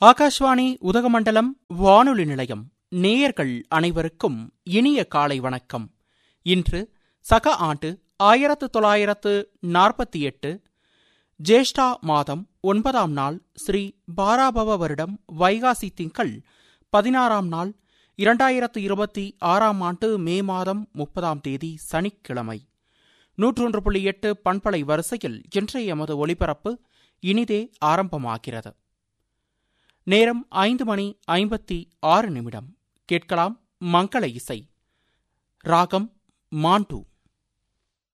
ஆகாஷ்வாணி உதகமண்டலம் வானொலி நிலையம் நேயர்கள் அனைவருக்கும் இனிய காலை வணக்கம் இன்று சக ஆண்டு ஆயிரத்து தொள்ளாயிரத்து நாற்பத்தி எட்டு ஜேஷ்டா மாதம் ஒன்பதாம் நாள் ஸ்ரீ பாராபவ வருடம் வைகாசி திங்கள் பதினாறாம் நாள் இரண்டாயிரத்து இருபத்தி ஆறாம் ஆண்டு மே மாதம் முப்பதாம் தேதி சனிக்கிழமை நூற்றொன்று புள்ளி எட்டு பண்பலை வரிசையில் இன்றைய எமது ஒலிபரப்பு இனிதே ஆரம்பமாகிறது நேரம் ஐந்து மணி ஐம்பத்தி ஆறு நிமிடம் கேட்கலாம் மங்கள இசை ராகம் மாண்டு